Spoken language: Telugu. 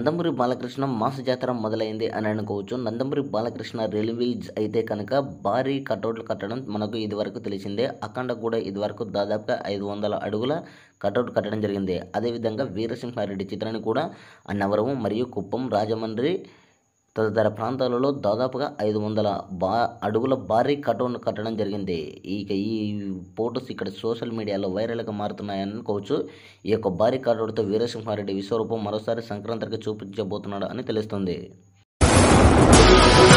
నందమూరి బాలకృష్ణ మాస జాతర మొదలైంది అని అనుకోవచ్చు నందమూరి బాలకృష్ణ రిలీజ్ అయితే కనుక భారీ కటౌట్లు కట్టడం మనకు ఇదివరకు తెలిసిందే అఖండ కూడా ఇదివరకు దాదాపుగా ఐదు వందల అడుగుల కటౌట్ కట్టడం జరిగింది అదేవిధంగా వీరసింహారెడ్డి చిత్రాన్ని కూడా అన్నవరం మరియు కుప్పం రాజమండ్రి తదితర ప్రాంతాలలో దాదాపుగా ఐదు వందల బా అడుగుల భారీ కటౌట్ కట్టడం జరిగింది ఇక ఈ ఫోటోస్ ఇక్కడ సోషల్ మీడియాలో వైరల్గా మారుతున్నాయని అనుకోవచ్చు ఈ యొక్క భారీ కటౌట్తో వీరసింహారెడ్డి విశ్వరూపం మరోసారి సంక్రాంతికి చూపించబోతున్నాడు అని తెలుస్తుంది